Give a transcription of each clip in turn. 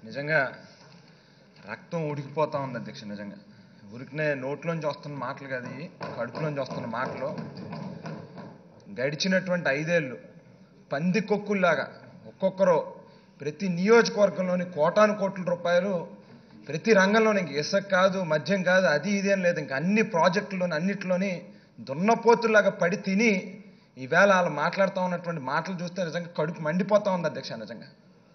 నిజంగా రక్తం ఉడికిపోతా ఉంది అధ్యక్ష నిజంగా ఉరికినే నోట్లోంచి వస్తున్న మాటలు కాదు ఇవి, కడుపులోంచి వస్తున్న మాటలు గడిచినటువంటి ఐదేళ్ళు పంది కొక్కుల్లాగా ఒక్కొక్కరు ప్రతి నియోజకవర్గంలోని కోటాను కోట్ల రూపాయలు ప్రతి రంగంలోని ఇంక ఇసుక కాదు మద్యం కాదు అది ఇది అని లేదు ఇంకా అన్ని ప్రాజెక్టుల్లోని అన్నిటిలోని దున్నపోతుల్లాగా పడి తిని ఈవేళ వాళ్ళు మాట్లాడుతూ ఉన్నటువంటి మాటలు చూస్తే నిజంగా కడుపు మండిపోతా ఉంది అధ్యక్ష నిజంగా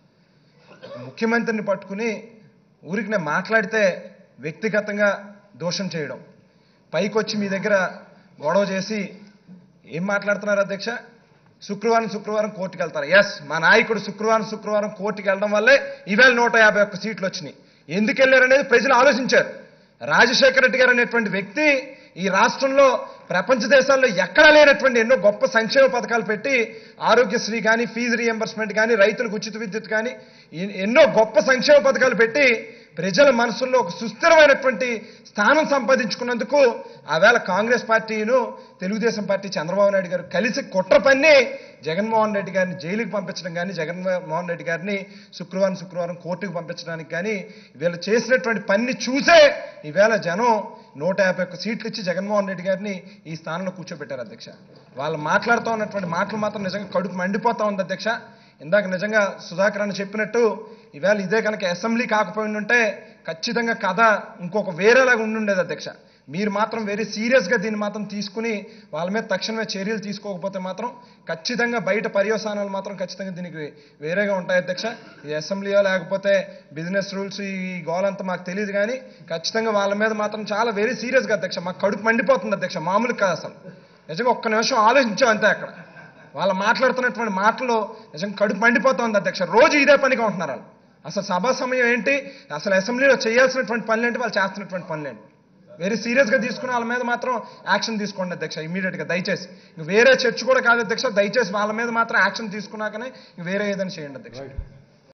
ముఖ్యమంత్రిని పట్టుకుని ఊరికి నేను మాట్లాడితే వ్యక్తిగతంగా దోషం చేయడం పైకి వచ్చి మీ దగ్గర గొడవ చేసి ఏం మాట్లాడుతున్నారు అధ్యక్ష శుక్రవారం శుక్రవారం కోర్టుకు వెళ్తారు ఎస్ మా నాయకుడు శుక్రవారం శుక్రవారం కోర్టుకు వెళ్ళడం వల్లే ఈవేళ నూట యాభై ఒక్క సీట్లు వచ్చినాయి ఎందుకు వెళ్ళారనేది ప్రజలు ఆలోచించారు రాజశేఖర రెడ్డి గారు అనేటువంటి వ్యక్తి ఈ రాష్ట్రంలో ప్రపంచ దేశాల్లో ఎక్కడా లేనటువంటి ఎన్నో గొప్ప సంక్షేమ పథకాలు పెట్టి ఆరోగ్యశ్రీ కానీ ఫీజు రియంబర్స్మెంట్ కానీ రైతులకు ఉచిత విద్యుత్ కానీ ఎ- ఎన్నో గొప్ప సంక్షేమ పథకాలు పెట్టి ప్రజల మనసుల్లో ఒక సుస్థిరమైనటువంటి స్థానం సంపాదించుకున్నందుకు ఆవేళ కాంగ్రెస్ పార్టీను తెలుగుదేశం పార్టీ చంద్రబాబు నాయుడు గారు కలిసి కుట్ర పన్ని జగన్మోహన్ రెడ్డి గారిని జైలుకి పంపించడం కానీ జగన్మోహన్ రెడ్డి గారిని శుక్రవారం శుక్రవారం కోర్టుకు పంపించడానికి కానీ వీళ్ళు చేసినటువంటి పని చూసే ఈవేళ జనం నూట యాభై ఒక్క సీట్లు ఇచ్చి జగన్మోహన్ రెడ్డి గారిని ఈ స్థానంలో కూర్చోబెట్టారు అధ్యక్ష వాళ్ళు మాట్లాడుతూ ఉన్నటువంటి మాటలు మాత్రం నిజంగా కడుపు మండిపోతా ఉంది అధ్యక్ష ఇందాక నిజంగా సుధాకర్ అని చెప్పినట్టు ఈవేళ ఇదే కనుక అసెంబ్లీ కాకపోయి ఉంటే ఖచ్చితంగా కథ ఇంకొక వేరేలాగా ఉండుండేది అధ్యక్ష మీరు మాత్రం వెరీ సీరియస్గా దీన్ని మాత్రం తీసుకుని వాళ్ళ మీద తక్షణమే చర్యలు తీసుకోకపోతే మాత్రం ఖచ్చితంగా బయట పర్యవసానాలు మాత్రం ఖచ్చితంగా దీనికి వేరేగా ఉంటాయి అధ్యక్ష ఈ అసెంబ్లీయో లేకపోతే బిజినెస్ రూల్స్ ఈ గోలంతా మాకు తెలియదు కానీ ఖచ్చితంగా వాళ్ళ మీద మాత్రం చాలా వెరీ సీరియస్గా అధ్యక్ష మాకు కడుపు మండిపోతుంది అధ్యక్ష మామూలు కాదు అసలు నిజంగా ఒక్క నిమిషం ఆలోచించాం అంతే అక్కడ వాళ్ళు మాట్లాడుతున్నటువంటి మాటలు నిజంగా కడుపు మండిపోతుంది అధ్యక్ష రోజు ఇదే పనిగా ఉంటున్నారు వాళ్ళు అసలు సభా సమయం ఏంటి అసలు అసెంబ్లీలో చేయాల్సినటువంటి పనులు ఏంటి వాళ్ళు చేస్తున్నటువంటి పనులు ఏంటి వెరీ సీరియస్గా తీసుకుని వాళ్ళ మీద మాత్రం యాక్షన్ తీసుకోండి అధ్యక్ష ఇమీడియట్గా దయచేసి ఇంక వేరే చర్చ కూడా కాదు అధ్యక్ష దయచేసి వాళ్ళ మీద మాత్రం యాక్షన్ తీసుకున్నాకనే ఇంక వేరే ఏదైనా చేయండి అధ్యక్ష